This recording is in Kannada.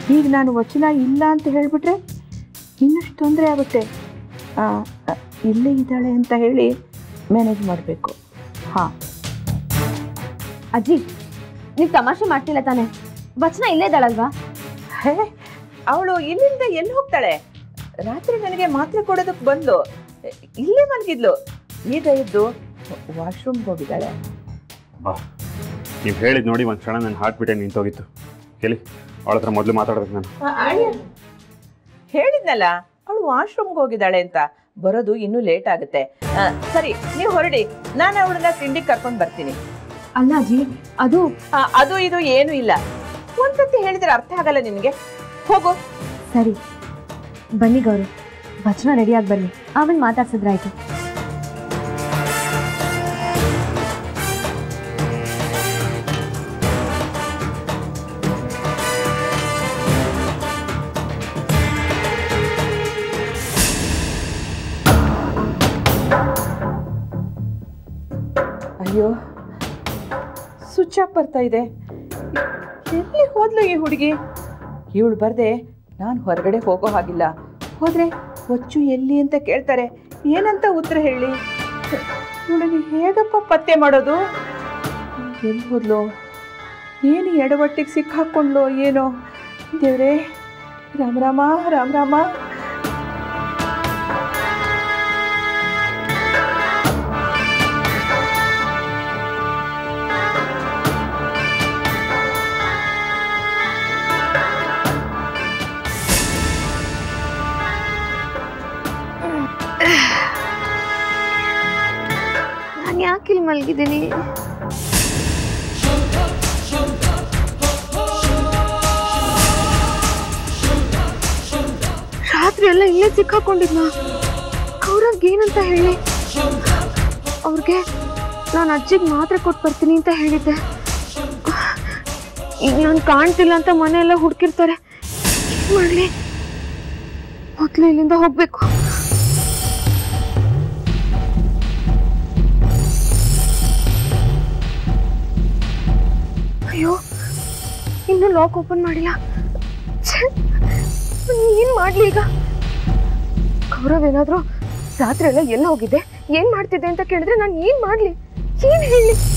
ಈಗ ನಾನು ವಚನ ಇಲ್ಲ ಅಂತ ಹೇಳಿಬಿಟ್ರೆ ಇನ್ನಷ್ಟು ತೊಂದರೆ ಆಗುತ್ತೆ ಆ, ಆ, ಇಲ್ಲೇ ಇದ್ದಾಳೆ ಅಂತ ಹೇಳಿ ಮ್ಯಾನೇಜ್ ಮಾಡಬೇಕು ಹಾಂ ಅಜ್ಜಿ ನೀವು ತಮಾಷೆ ಮಾಡ್ತಿಲ್ಲ ತಾನೆ ವಚನ ಇಲ್ಲೇ ಇದ್ದಾಳಲ್ವಾ ಹೇ ಅವಳು ಇಲ್ಲಿಂದ ಎಲ್ಲಿ ಹೋಗ್ತಾಳೆ ರಾತ್ರಿ ನನಗೆ ಮಾತ್ರೆ ಕೊಡೋದಕ್ಕೆ ಬಂದು ಇಲ್ಲೇ ಮಲಗಿದ್ಲು ಈಗ ಎದ್ದು ವಾಶ್ರೂಮ್ಗೆ ಹೋಗಿದ್ದಾಳೆ ಬಾ ನೀವು ಹೇಳಿದ್ ನೋಡಿ ಒಂದು ಕ್ಷಣ ನನ್ನ ಹಾರ್ಟ್ ಬಿಟ್ಟೆ ನಿಂತೋಗಿತ್ತು ಕೇಳಿ ಅವಳ ಹತ್ರ ಮೊದಲು ಮಾತಾಡ್ಬೇಕು ನಾನು ಹೇಳಿದ್ನಲ್ಲ ಅವಳು ವಾಶ್ರೂಮ್ಗೆ ಹೋಗಿದ್ದಾಳೆ ಅಂತ ಬರೋದು ಇನ್ನೂ ಲೇಟ್ ಆಗುತ್ತೆ ಆ, ಸರಿ ನೀವು ಹೊರಡಿ ನಾನು ಅವಳನ್ನ ತಿಂಡಿಗೆ ಕರ್ಕೊಂಡು ಬರ್ತೀನಿ ಅಲ್ಲ ಅಜ್ಜಿ ಅದು ಆ, ಅದು ಇದು ಏನು ಇಲ್ಲ ಒಂದ್ಸತಿ ಹೇಳಿದ್ರೆ ಅರ್ಥ ಆಗಲ್ಲ ನಿನಗೆ ಹೋಗು ಸರಿ ಬನ್ನಿ ಗೌರಿ ವಚನ ರೆಡಿಯಾಗಿ ಬನ್ನಿ ಆಮೇಲೆ ಮಾತಾಡ್ಸಿದ್ರಾಯ್ತು ಅಯ್ಯೋ ಸ್ವಿಚ್ ಆಫ್ ಬರ್ತಾ ಇದೆ ಎಲ್ಲಿ ಹೋದ್ಲು ಈ ಹುಡುಗಿ ಇವಳು ಬರ್ದೆ ನಾನು ಹೊರಗಡೆ ಹೋಗೋ ಹಾಗಿಲ್ಲ ಹೋದ್ರೆ ಹೊಚ್ಚು ಎಲ್ಲಿ ಅಂತ ಕೇಳ್ತಾರೆ ಏನಂತ ಉತ್ತರ ಹೇಳಿ ಇವಳಿಗೆ ಹೇಗಪ್ಪ ಪತ್ತೆ ಮಾಡೋದು ಎಲ್ಲಿ ಹೋದ್ಲು ಏನು ಎಡವಟ್ಟಿಗೆ ಸಿಕ್ಕಾಕೊಂಡ್ಲು ಏನೋ ದೇವ್ರೇ ರಾಮ ರಾಮ ರಾಮ ರಾಮ ನಾನು ಯಾಕೆ ಇಲ್ಲಿ ಮಲಗಿದ್ದೀನಿ ರಾತ್ರಿ ಎಲ್ಲ ಇಲ್ಲೇ ಸಿಕ್ಕಾಕೊಂಡಿದ್ನ ಅವ್ರಿಗೆ ಏನಂತ ಹೇಳಿ ಅವ್ರಿಗೆ ನಾನು ಅಜ್ಜಿಗೆ ಮಾತ್ರೆ ಕೊಟ್ಟು ಬರ್ತೀನಿ ಅಂತ ಹೇಳಿದ್ದೆ ಈಗ ನಾನು ಕಾಣ್ತಿಲ್ಲ ಅಂತ ಮನೆಯೆಲ್ಲ ಹುಡುಕಿರ್ತಾರೆ ಏನ್ ಮಾಡ್ಲಿ ಮೊದಲು ಇಲ್ಲಿಂದ ಹೋಗ್ಬೇಕು ಅಯ್ಯೋ ಇನ್ನೂ ಲಾಕ್ ಓಪನ್ ಮಾಡಿಲ್ಲ ಛೆ, ನಾನ್ ಏನ್ ಮಾಡ್ಲಿ ಈಗ ಗೌರವ್ ಏನಾದ್ರು ರಾತ್ರಿ ಎಲ್ಲ ಎಲ್ಲ ಹೋಗಿದ್ದೆ ಏನ್ ಮಾಡ್ತಿದ್ದೆ ಅಂತ ಕೇಳಿದ್ರೆ ನಾನು ಏನ್ ಮಾಡ್ಲಿ ಏನ್ ಹೇಳಿ